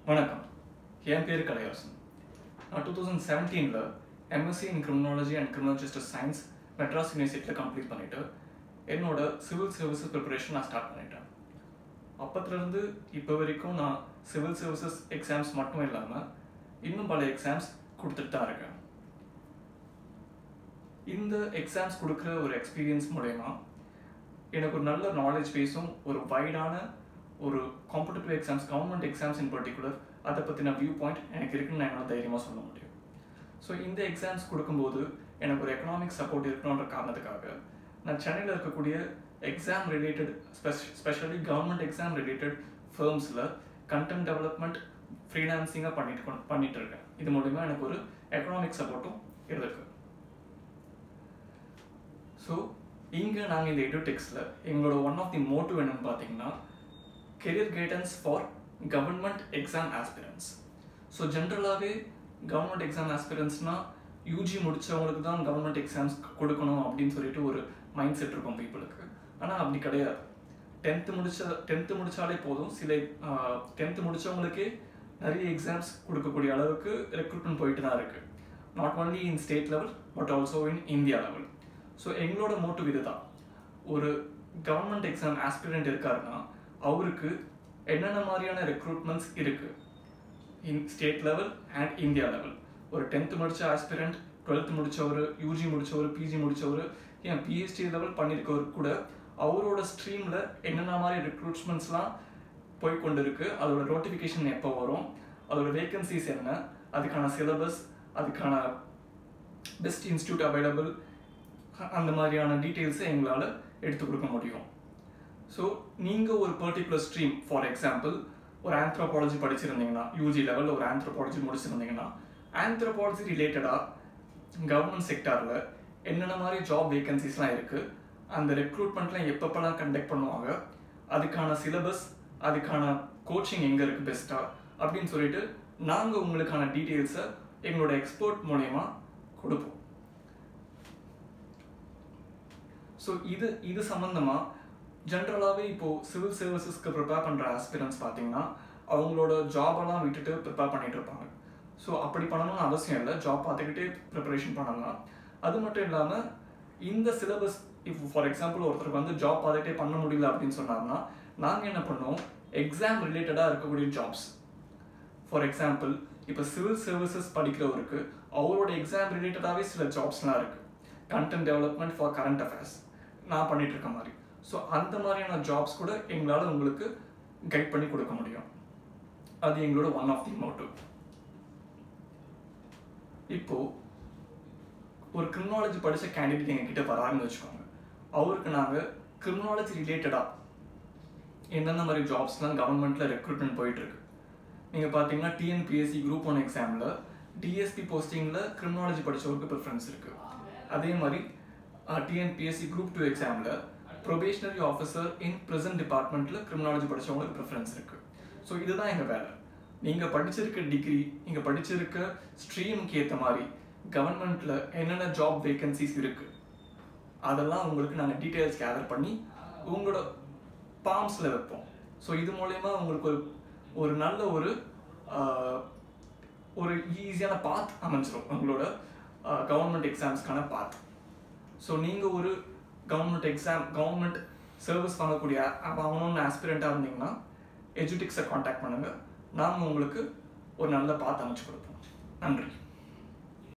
வணக்கம் என் பேர் கலையரசன் நான் டூ தௌசண்ட் செவன்டீனில் MSc in criminology and criminal justice science Madras யூனிவர்சிட்டியில் கம்ப்ளீட் பண்ணிவிட்டு என்னோட சிவில் சர்வீசஸ் ப்ரிப்பரேஷன் நான் ஸ்டார்ட் பண்ணிட்டேன் அப்பத்துலேருந்து இப்போ வரைக்கும் நான் சிவில் சர்வீசஸ் எக்ஸாம்ஸ் மட்டும் இல்லாமல் இன்னும் பல எக்ஸாம்ஸ் கொடுத்துட்டு தான் இருக்கேன் இந்த எக்ஸாம்ஸ் கொடுக்குற ஒரு எக்ஸ்பீரியன்ஸ் மூலயமா எனக்கு ஒரு நல்ல நாலேஜ் பேஸும் ஒரு வைடான ஒரு competitive exams government exams in particular அதை பற்றின வியூ பாயிண்ட் எனக்கு இருக்குன்னு நான் என்னால் தைரியமாக சொல்ல முடியும் ஸோ இந்த எக்ஸாம்ஸ் கொடுக்கும்போது எனக்கு ஒரு எக்கனாமிக் சப்போர்ட் இருக்கணுன்ற காரணத்துக்காக நான் சென்னையில் இருக்கக்கூடிய exam related specially government exam related ஃபேர்ம்ஸில் கண்டென்ட் டெவலப்மெண்ட் ஃப்ரீலான்சிங்காக பண்ணிட்டு கொண்டு- பண்ணிட்டு இருக்கேன் இது மூலிமா எனக்கு ஒரு எக்கனாமிக் சப்போர்ட்டும் இருக்கு ஸோ இங்கே நாங்கள் இந்த எடுடெக்ஸில் எங்களோட ஒன் ஆஃப் தி மோட்டிவ் என்னன்னு பார்த்தீங்கன்னா career guidance for government exam aspirants so ஜென்ரலாகவே கவர்மெண்ட் எக்ஸாம் ஆஸ்பிரன்ஸ்னால் யூஜி முடிச்சவங்களுக்கு தான் கவர்மெண்ட் எக்ஸாம்ஸ் கொடுக்கணும் அப்படின்னு சொல்லிட்டு ஒரு மைண்ட் செட் இருக்கும் பீப்புளுக்கு ஆனால் அப்படி கிடையாது டென்த்து முடிச்ச டென்த்து முடிச்சாலே போதும் சில டென்த்து முடிச்சவங்களுக்கே நிறைய எக்ஸாம்ஸ் கொடுக்கக்கூடிய அளவுக்கு ரெக்ரூட்மெண்ட் போயிட்டு தான் இருக்குது not only in state level but also in India level so எங்களோட மோட்டிவ் இதுதான் ஒரு கவர்மெண்ட் எக்ஸாம் ஆஸ்பிரண்ட் இருக்காருன்னா அவருக்கு என்னென்ன மாதிரியான ரெக்ரூட்மெண்ட்ஸ் இருக்கு in state level and India level ஒரு டென்த்து முடிச்ச ஆஸ்பிரண்ட் டுவெல்த் முடிச்சவர் யூஜி முடிச்சவர் பிஜி முடிச்சவர் ஏன் பிஹெச்டி லெவல் பண்ணியிருக்கவர் கூட அவரோட ஸ்ட்ரீமில் என்னென்ன மாதிரி ரெக்ரூட்மெண்ட்ஸ்லாம் போய் கொண்டு இருக்கு அதோட நோட்டிஃபிகேஷன் எப்போ வரும் அதோட வேகன்சிஸ் என்ன அதுக்கான சிலபஸ் அதுக்கான பெஸ்ட் இன்ஸ்டியூட் அவைலபிள் அந்த மாதிரியான டீட்டெயில்ஸை எங்களால் எடுத்து கொடுக்க முடியும் ஸோ நீங்கள் ஒரு பர்டிகுலர் ஸ்ட்ரீம் ஃபார் எக்ஸாம்பிள் ஒரு ஆந்த்ரோபாலஜி படிச்சிருந்தீங்கன்னா யூஜி லெவலில் ஒரு ஆந்த்ரோபாலஜி முடிச்சிருந்தீங்கன்னா ஆந்த்ரோபாலஜி ரிலேட்டடாக கவர்மெண்ட் செக்டாரில் என்னென்ன மாதிரி ஜாப் வேகன்சிஸ்லாம் இருக்குது அந்த ரெக்ரூட்மெண்ட்லாம் எப்பப்பெல்லாம் கண்டக்ட் பண்ணுவாங்க அதுக்கான சிலபஸ் அதுக்கான கோச்சிங் எங்கே இருக்குது பெஸ்ட்டாக அப்படின்னு சொல்லிட்டு நாங்கள் உங்களுக்கான டீட்டெயில்ஸை எங்களோட எக்ஸ்போர்ட் மூலயமா கொடுப்போம் ஸோ இது இது சம்மந்தமாக ஜென்ரலாகவே இப்போது சிவில் சர்வீசஸ்க்கு ப்ரிப்பேர் பண்ணுற ஆஸ்பிரன்ஸ் பார்த்தீங்கன்னா அவங்களோட ஜாபெல்லாம் விட்டுட்டு ப்ரிப்பேர் பண்ணிட்டு இருப்பாங்க ஸோ அப்படி பண்ணணும்னு அவசியம் இல்லை ஜாப் பார்த்துக்கிட்டே ப்ரிப்பரேஷன் பண்ணலாம் அது மட்டும் இல்லாமல் இந்த சிலபஸ் இப்போ ஃபார் எக்ஸாம்பிள் ஒருத்தருக்கு வந்து ஜாப் பார்த்துக்கிட்டே பண்ண முடியல அப்படின்னு சொன்னார்னா நாங்கள் என்ன பண்ணுவோம் எக்ஸாம் ரிலேட்டடாக இருக்கக்கூடிய ஜாப்ஸ் ஃபார் எக்ஸாம்பிள் இப்போ சிவில் சர்வீசஸ் படிக்கிறவருக்கு அவரோட எக்ஸாம் ரிலேட்டடாகவே சில ஜாப்ஸ்லாம் இருக்குது content development for current affairs நான் பண்ணிட்டு இருக்க மாதிரி ஸோ அந்த மாதிரியான ஜாப்ஸ் கூட எங்களால் உங்களுக்கு கைட் பண்ணி கொடுக்க முடியும் அது எங்களோட ஒன் ஆஃப் தி மோட்டிவ் இப்போ ஒரு கிரிமினாலஜி படித்த கேண்டிடேட் எங்ககிட்ட வராங்கன்னு வச்சுக்கோங்க அவருக்கு நாங்கள் கிரிமினாலஜி ரிலேட்டடாக எந்தெந்த மாதிரி ஜாப்ஸ்லாம் கவர்மெண்ட்டில் ரெக்ரூட்மெண்ட் போயிட்டுருக்கு நீங்கள் பார்த்தீங்கன்னா டிஎன்பிஎஸ்சி குரூப் ஒன் எக்ஸாமில் டிஎஸ்பி போஸ்டிங்கில் கிரிமினாலஜி படித்தவருக்கு ப்ரிஃபரன்ஸ் இருக்குது அதே மாதிரி டிஎன்பிஎஸ்சி குரூப் டூ எக்ஸாமில் ப்ரொபேஷனரி ஆஃபீஸர் இன் ப்ரெசன்ட் டிபார்ட்மெண்ட்டில் கிரிமினாலஜி படித்தவங்களுக்கு ப்ரிஃபரன்ஸ் இருக்குது ஸோ இதுதான் எங்கள் வேலை நீங்கள் படிச்சிருக்க டிகிரி நீங்கள் படிச்சிருக்க ஸ்ட்ரீமுக்கு ஏற்ற மாதிரி கவர்மெண்ட்டில் என்னென்ன ஜாப் வேகன்சிஸ் இருக்குது அதெல்லாம் உங்களுக்கு நாங்கள் டீட்டெயில்ஸ் கேதர் பண்ணி உங்களோட பாம்ஸில் வைப்போம் ஸோ இது மூலயமா உங்களுக்கு ஒரு ஒரு நல்ல ஒரு ஆஹ், ஒரு ஈஸியான பாத் அமைஞ்சிரும் உங்களோட கவர்மெண்ட் எக்ஸாம்ஸ்க்கான பாத் ஸோ நீங்கள் ஒரு கவர்மெண்ட் எக்ஸாம் கவர்மெண்ட் சர்வீஸ் வாங்கக்கூடிய வாங்கணும்னு ஆஸ்பிரண்ட்டாக இருந்தீங்கன்னா எஜுடிக்ஸை காண்டாக்ட் பண்ணுங்கள் நாங்கள் உங்களுக்கு ஒரு நல்ல பாத் அமைச்சு கொடுப்போம் நன்றி